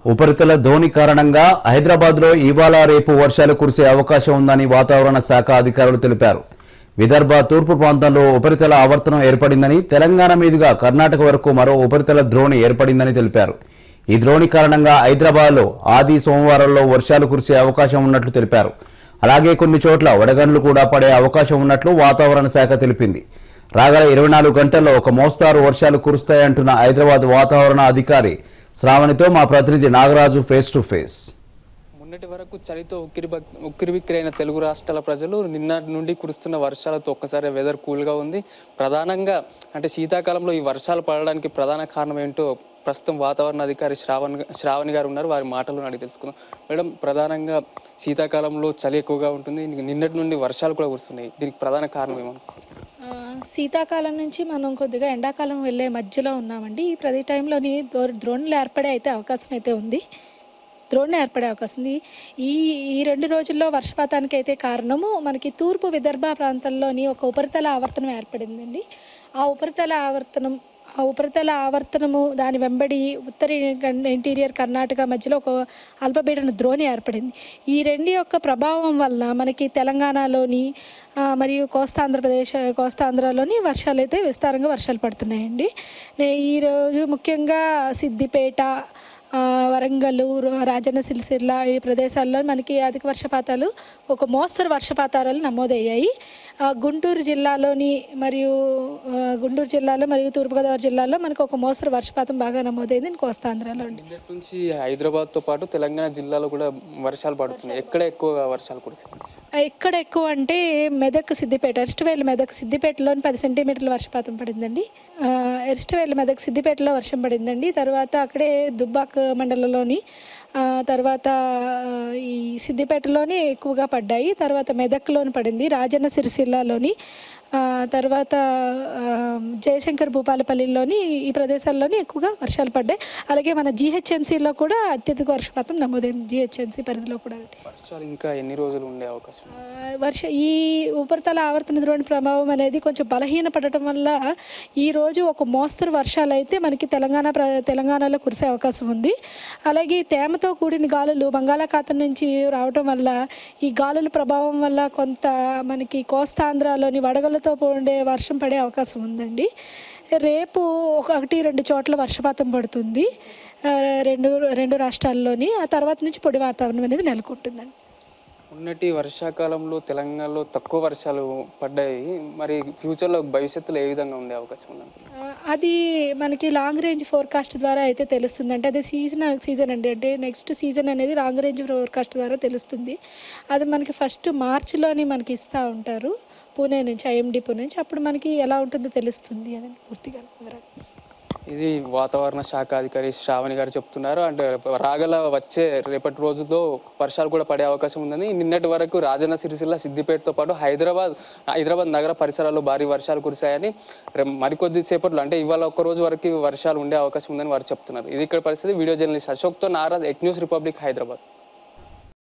ఉపరితల ధోని కారణంగా హైదరాబాద్లో ఇవాళ రేపు వర్షాలు కురిసే అవకాశం ఉందని వాతావరణ శాఖ అధికారులు తెలిపారు విదర్భ తూర్పు ప్రాంతంలో ఉపరితల ఆవర్తనం ఏర్పడిందని తెలంగాణ మీదుగా కర్ణాటక వరకు మరో ఉపరితల ద్రోణి ఏర్పడిందని తెలిపారు ఈ ద్రోణి కారణంగా హైదరాబాద్లో ఆది సోమవారంలో వర్షాలు కురిసే అవకాశం ఉన్నట్లు తెలిపారు అలాగే కొన్ని చోట్ల వడగండ్లు కూడా పడే అవకాశం ఉన్నట్లు వాతావరణ శాఖ తెలిపింది రాగల ఇరవై నాలుగు గంటల్లో ఒక మోస్తారు వర్షాలు కురుస్తాయంటున్న హైదరాబాద్ వాతావరణ అధికారి శ్రావణితో మా ప్రతినిధి నాగరాజు ఫేస్ టు ఫేస్ మొన్నటి వరకు చలితో ఉక్కిరి ఉక్కిరిబిక్కిరైన తెలుగు రాష్ట్రాల ప్రజలు నిన్నటి నుండి కురుస్తున్న వర్షాలతో ఒక్కసారి వెదర్ కూల్గా ఉంది ప్రధానంగా అంటే శీతాకాలంలో ఈ వర్షాలు పడడానికి ప్రధాన కారణం ఏంటో ప్రస్తుతం వాతావరణ అధికారి శ్రావణ్ శ్రావణి గారు ఉన్నారు వారి మాటలు అడిగి తెలుసుకుందాం మేడం ప్రధానంగా శీతాకాలంలో చలి ఎక్కువగా ఉంటుంది నిన్నటి నుండి వర్షాలు కూడా కురుస్తున్నాయి దీనికి ప్రధాన కారణం ఏమనుకుంటున్నారు ఆ, శీతాకాలం నుంచి మనం కొద్దిగా ఎండాకాలం వెళ్ళే మధ్యలో ఉన్నామండి ఈ ప్రతి టైంలోని దో- ద్రోణులు ఏర్పడే అయితే అవకాశం అయితే ఉంది ద్రోణి ఏర్పడే అవకాశం ఉంది ఈ ఈ రెండు రోజుల్లో వర్షపాతానికి అయితే కారణము మనకి తూర్పు విదర్భ ప్రాంతంలోని ఒక ఉపరితల ఆవర్తనం ఏర్పడిందండి ఆ ఉపరితల ఆవర్తనం ఆ ఉపరితల ఆవర్తనము దాని వెంబడి ఉత్తర ఇంటీరియర్ కర్ణాటక మధ్యలో ఒక అల్పపీడన ద్రోణి ఏర్పడింది ఈ రెండు యొక్క ప్రభావం వల్ల మనకి తెలంగాణలోని ఆ, మరియు కోస్తాంధ్రప్రదేశ్ కోస్తాంధ్రలోని వర్షాలు అయితే విస్తారంగా వర్షాలు పడుతున్నాయండి నే- ఈరోజు ముఖ్యంగా సిద్దిపేట ఆ, వరంగల్ రు- రాజన్న సిరిసిల్ల ఈ ప్రదేశాల్లో మనకి అధిక వర్షపాతాలు ఒక మోస్తరు వర్షపాతాలు నమోదయ్యాయి ఆ, గుంటూరు జిల్లాలోని మరియు ఆ, గుంటూరు జిల్లాలో మరియు తూర్పుగోదావరి జిల్లాలో మనకు ఒక మోస్తరు వర్షపాతం బాగా నమోదైంది కోస్తాంధ్రలో అండి నిన్నటి నుంచి హైదరాబాద్తో పాటు తెలంగాణ జిల్లాలో కూడా వర్షాలు పడుతున్నాయి ఎక్కడ ఎక్కువగా వర్షాలు కురుస్తున్నాయి ఆ, ఎక్కడ ఎక్కువ అంటే మెదక్ సిద్దిపేట ఎరిస్టవేల్ మెదక్ సిద్దిపేటలోని పది సెంటీమీటర్ల వర్షపాతం పడిందండి ఆ, ఎరిస్టవేల్ మెదక్ సిద్దిపేటలో వర్షం పడిందండి తర్వాత అక్కడే దుబ్బాక్ మండలంలోని ఆ, తర్వాత ఆ, ఈ సిద్దిపేటలోని ఎక్కువగా పడ్డాయి తర్వాత మెదక్లోని పడింది రాజన్న సిరిసిల్లాలోని ఆ, తర్వాత ఆ, జయశంకర్ భూపాలపల్లిలోని ఈ ప్రదేశాల్లోని ఎక్కువగా వర్షాలు పడ్డాయి అలాగే మన జిహెచ్ఎంసీలో కూడా అత్యధిక వర్షపాతం నమోదైంది జిహెచ్ఎంసీ పరిధిలో కూడా వర్షాలు ఇంకా ఎన్ని రోజులు ఉండే అవకాశం ఉంది? ఆ, వర్ష ఈ ఉపరితల ఆవర్తన ద్రోణి ప్రభావం అనేది కొంచెం బలహీన పడటం వల్ల ఈ రోజు ఒక మోస్తరు వర్షాలు అయితే మనకి తెలంగాణ ప్ర తెలంగాణలో కురిసే అవకాశం ఉంది అలాగే ఈ తేమతో కూడిన గాలులు బంగాళాఖాతం నుంచి రావటం వల్ల ఈ గాలుల ప్రభావం వల్ల కొంత మనకి కోస్తాంధ్రలోని వడగలతో ఉండే వర్షం పడే అవకాశం ఉందండి రేపు ఒకటి రెండు చోట్ల వర్షపాతం పడుతుంది ఆ, రెండు రెండు రాష్ట్రాల్లోని ఆ తర్వాత నుంచి పొడి వాతావరణం అనేది నెలకొంటుందండి ఉన్నటి వర్షాకాలంలో తెలంగాణలో తక్కువ వర్షాలు పడ్డాయి మరి ఫ్యూచర్లో భవిష్యత్తులో ఏ విధంగా ఉండే అవకాశం ఉంది ఆ, అది మనకి లాంగ్ రేంజ్ ఫోర్కాస్ట్ ద్వారా అయితే తెలుస్తుంది అంటే అది సీజన్ సీజన్ అండి అంటే నెక్స్ట్ సీజన్ అనేది లాంగ్ రేంజ్ ఫోర్కాస్ట్ ద్వారా తెలుస్తుంది అది మనకి ఫస్ట్ మార్చిలోని మనకి ఇస్తూ ఉంటారు పూణే నుంచి ఐఎండి పూణే నుంచి అప్పుడు మనకి ఎలా ఉంటుందో తెలుస్తుంది అది పూర్తిగా వివరాలు ఇది వాతావరణ శాఖ అధికారి శ్రావణి గారు చెప్తున్నారు అంటే రాగల వచ్చే రేపటి రోజుల్లో వర్షాలు కూడా పడే అవకాశం ఉందని నిన్నటి వరకు రాజన్న సిరిసిల్ల సిద్దిపేటతో పాటు హైదరాబాద్ హైదరాబాద్ నగర పరిసరాల్లో భారీ వర్షాలు కురిశాయని రే- మరికొద్ది సేపట్లో అంటే ఇవాళ ఒక్క రోజు వరకు వర్షాలు ఉండే అవకాశం ఉందని వారు చెప్తున్నారు ఇది ఇక్కడ పరిస్థితి వీడియో జర్నలిస్ట్ అశోక్తో నారాజ్ ఎక్ న్యూస్ రిపబ్లిక్ హైదరాబాద్